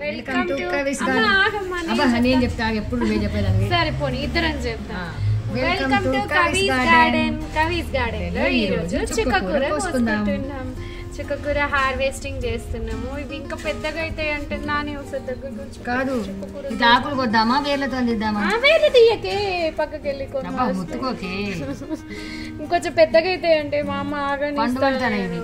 Welcome to కవిస్ అమ్మ, garden ఆగమ్మా, నేను అబ్బా నేను చెప్తా ఎప్పుడు నువ్వే చెప్పేదాన్ని సరే పోనీ ఇద్దరం చెప్తా ఆ. Welcome to Kavi's garden Kavi's garden లో ఈ రోజు చుక్కకూర కోసుకుంటున్నాం చుక్కకూర హార్వెస్టింగ్ చేస్తున్నాము ఇవి ఇంకా పెద్దగా అయితే అంటే నాని ఒకసారి దగ్గర నుంచి కాదు ఇది ఆకులు కొద్దామా వేర్లతో దిద్దామా ఆ, వేరే తీయకే పక్కకి వెళ్ళి కొన్ని అబ్బా ముత్తుకోకే ఇంకొంచెం పెద్దగా అయితే అంటే మా అమ్మ ఆగని పండు పడతానే ఇవి.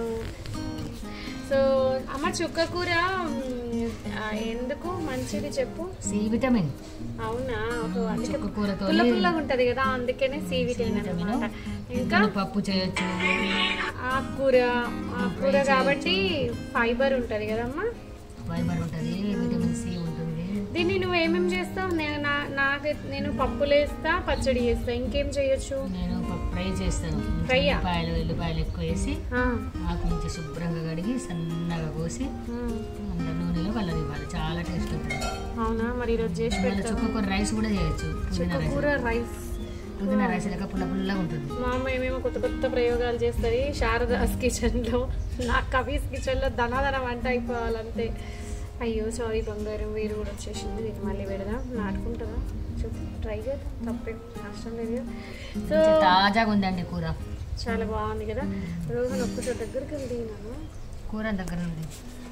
సో అమ్మ చుక్కకూర మ్, ఆ, ఎందుకు మంచిది చెప్పు సి విటమిన్ అవునా ఒక అందుకే చుక్కకూరతో పుల్ల పుల్లగా ఉంటది కదా అందుకనే సి విటమిన్ అన్నమాట ఇంకా పప్పు చేయొచ్చు ఆకుకూర ఆకుకూర కాబట్టి ఫైబర్ ఉంటది కదమ్మా ఫైబర్ ఉంటుంది విటమిన్ సి ఉంటుంది దీన్ని నువ్వు ఏమేమి చేస్తావు నేను నా- నాకు నేను పప్పులు వేస్తా పచ్చడి చేస్తా ఇంకేం చేయొచ్చు నేను పప్పు ఫ్రై చేస్తాను Fry ఆ? ఉల్లిపాయలు ఎల్లిపాయలు ఎక్కువ వేసి ఆ, ఆకు నుంచి శుభ్రంగా కడిగి సన్నగా కోసి ఉమ్. అందులో నూనెలో కలర్ ఇవ్వాలి చాలా టేస్ట్ ఉంటుంది అవునా మరి ఈరోజు చేసి మళ్ళీ పెడతాను చుక్కకూర రైస్ కూడా చేయొచ్చు పుదీనా రైస్ చుక్కకూర రైస్ పుదీనా రైస్ లెక్క పుల్ల పుల్లగా ఉంటుంది మా అమ్మ ఏమేమో కొత్త కొత్త ప్రయోగాలు చేస్తుంది శారదాస్ కిచెన్లో నా కవీస్ కిచెన్లో ధనాధన వంట అయిపోవాలంతే అయ్యో సారీ బంగారం వేరు కూడా వచ్చేసింది ఇది మళ్ళీ పెడదాం నాటుకుంటుందా చెప్పు ట్రై చేద్దాం తప్పే నష్టం లేదు కదా సో మంచిగా తాజాగా ఉందండి కూర చాలా బాగుంది కదా రోజు ఒక్కచోట దగ్గరికి వెళ్తున్నాను కూర దగ్గర ఉంది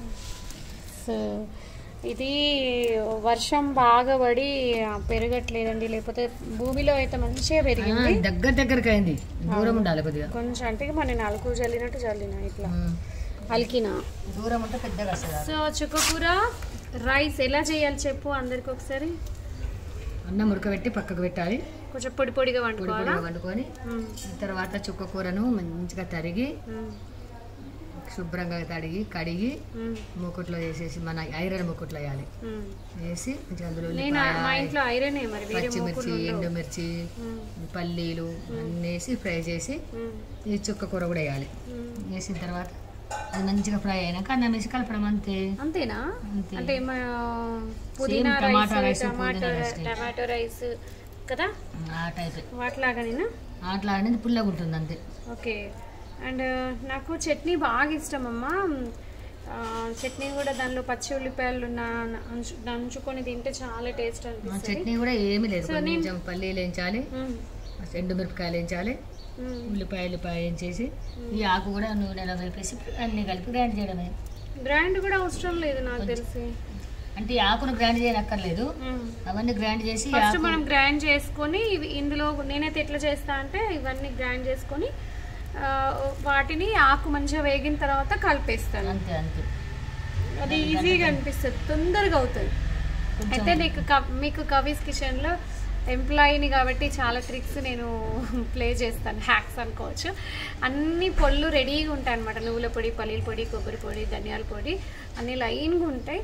సో ఇది వర్షం బాగా పడి పెరగట్లేదండి లేకపోతే భూమిలో అయితే మంచిగా పెరిగింది ఆ, దగ్గర దగ్గరికి అయింది దూరం ఉండాలి కొద్దిగా కొంచెం అంటే మన నాలుగు జల్లినట్టు జల్లిన ఇట్లా ఉమ్. అలికిన దూరం ఉంటే పెద్దగా వస్తుంది సో చుక్కకూర రైస్ ఎలా చేయాలి చెప్పు అందరికి ఒకసారి అన్నం ఉడకబెట్టి పక్కకు పెట్టాలి కొంచెం పొడి పొడిగా పొడి వండుకోవాలా పొడిగా వండుకొని మ్మ్. తర్వాత చుక్క కూరను మంచిగా తరిగి మ్మ్. శుభ్రంగా తడిగి కడిగి మ్మ్. మూకుట్లో వేసేసి మన ఐరన్ మూకుట్లో వేయాలి మ్మ్. వేసి మంచిగా అందులో నేను మా ఉల్లిపాయ, ఇంట్లో ఐరనే మరి వేరే పచ్చిమిర్చి మూకులు ఉండవు. ఎండుమిర్చి మ్మ్. పల్లీలు అన్నీ వేసి ఫ్రై చేసి మ్మ్. ఈ చుక్క కూర కూడా వేయాలి మ్మ్. వేసిన తర్వాత అది మంచిగా ఫ్రై అయినాక అన్నం వేసి కలపడం అంతే అంతేనా అంతే. అంటే మా పుదీనా Same tomato rice rice, tomato పుదీనా rice. టమాటో రైస్ కదా ఆ టైప్ వాటిలాగానేనా అట్లా అనేది పుల్లగా ఉంటుంది అంతే ఓకే అండ్ నాకు చట్నీ బాగా ఇష్టం అమ్మా ఆ, చట్నీ కూడా దానిలో పచ్చి ఉల్లిపాయలు నా- నంచు నంచుకొని తింటే చాలా టేస్ట్ ఆ అనిపిస్తుంది చట్నీ కూడా ఏమీ లేదు సో నేను- కొంచెం పల్లీలు వేయించాలి మ్మ్. ఎండుమిరపకాయలు వేయించాలి మ్మ్. ఉల్లిపాయ ఉల్లిపాయ వేయించేసి ఈ ఆకు కూడా నూనెలో వేపేసి అన్ని కలిపి గ్రైండ్ చేయడమే గ్రైండ్ కూడా అవసరం లేదు నాకు తెలిసి అంటే ఈ ఆకును గ్రైండ్ చేయనక్కర్లేదు మ్మ్. అవన్నీ గ్రైండ్ చేసి ఈ ఫస్ట్ ఆకు మనం గ్రైండ్ చేసుకొని ఇవి ఇందులో నేనైతే ఎట్లా చేస్తా అంటే ఇవన్నీ గ్రైండ్ చేసుకొని ఆ, వాటిని ఆకు మంచిగా వేగిన తర్వాత కలిపేస్తాను అంతే అంతే అది ఈజీగా అనిపిస్తుంది తొందరగా అవుతుంది అయితే నీకు క- మీకు కవీస్ కిచెన్లో ఎంప్లాయీని కాబట్టి చాలా ట్రిక్స్ నేను ప్లే చేస్తాను హ్యాక్స్ అనుకోవచ్చు అన్ని పొళ్ళు రెడీగా ఉంటాయి అనమాట నువ్వుల పొడి పల్లీల పొడి కొబ్బరి పొడి ధనియాల పొడి అన్ని లైన్గా ఉంటాయి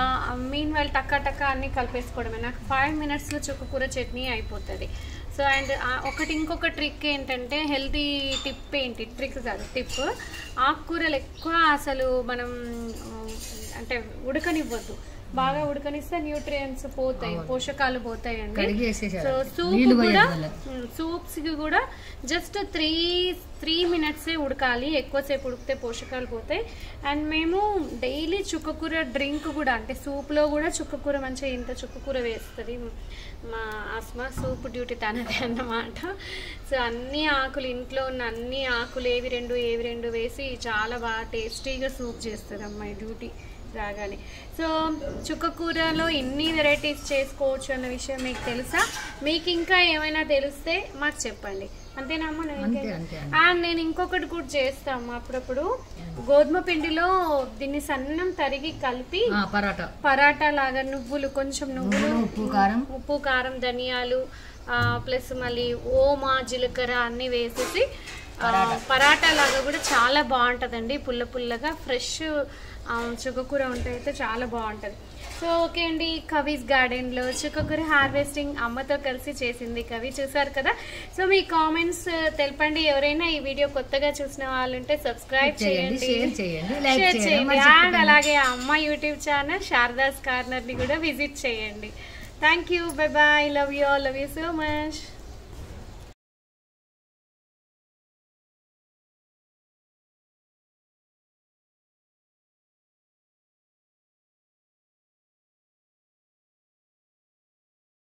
మీన్ వాళ్ళు టక్క టక్క అన్ని కలిపేసుకోవడమే నాకు ఫైవ్ మినిట్స్లో చుక్కకూర చట్నీ అయిపోతుంది సో అండ్ ఒకటి ఇంకొక ట్రిక్ ఏంటంటే హెల్తీ టిప్ ఏంటి ట్రిక్ కాదు టిప్ ఆకుకూరలు ఎక్కువ అసలు మనం ఆ, అంటే ఉడకనివ్వద్దు బాగా ఉడకనిస్తే న్యూట్రియంట్స్ పోతాయి పోషకాలు పోతాయి అండి కడిగి వేసేసారు సో సూప్ నీళ్ళు కూడా పోయాలి సూప్స్ కి కూడా జస్ట్ త్రీ త్రీ మినిట్సే ఉడకాలి ఎక్కువసేపు ఉడికితే పోషకాలు పోతాయి అండ్ మేము డైలీ చుక్కకూర డ్రింక్ కూడా అంటే సూప్లో కూడా చుక్కకూర మంచిగా ఇంత చుక్కకూర వేస్తుంది మా ఆస్మా సూప్ డ్యూటీ తనదే అన్నమాట సో అన్ని ఆకులు ఇంట్లో ఉన్న అన్ని ఆకులు ఏవి రెండు ఏవి రెండు వేసి చాలా బాగా టేస్టీగా సూప్ చేస్తుంది అమ్మాయి డ్యూటీ రాగానే సో చుక్కకూరలో ఎన్ని వెరైటీస్ చేసుకోవచ్చు అన్న విషయం మీకు తెలుసా మీకు ఇంకా ఏమైనా తెలిస్తే మాకు చెప్పండి అంతేనా అమ్మ నువ్వు అంతే ఇంకేం- అంతే అంతే. అండ్ నేను ఇంకొకటి కూడా చేస్తాము అప్పుడప్పుడు గోధుమ పిండిలో దీన్ని సన్నం తరిగి కలిపి ఆ, పరాటా పరాటా లాగా నువ్వులు కొంచెం నువ్వులు నువ్వులు ఉప్పు కారం ఉప్పు కారం ధనియాలు ప్లస్ మళ్ళీ ఓమా జీలకర్ర అన్నీ వేసేసి ఆ, పరాటా లాగా కూడా చాలా బాగుంటుందండి పుల్ల పుల్లగా ఫ్రెష్ చుక్కకూర ఉంటే అయితే చాలా బాగుంటుంది సో ఓకే అండి కవీస్ గార్డెన్లో చుక్కకూర హార్వెస్టింగ్ అమ్మతో కలిసి చేసింది కవి చూసారు కదా సో మీ కామెంట్స్ తెలపండి ఎవరైనా ఈ వీడియో కొత్తగా చూసిన వాళ్ళు ఉంటే సబ్స్క్రైబ్ చేయండి చేయండి షేర్ చేయండి లైక్ షేర్ చేయండి చేయండి మర్చిపోకండి. అండ్ అలాగే అమ్మ యూట్యూబ్ ఛానల్ శారదాస్ కార్నర్ని కూడా విజిట్ చేయండి thank you bye bye love you all love you so much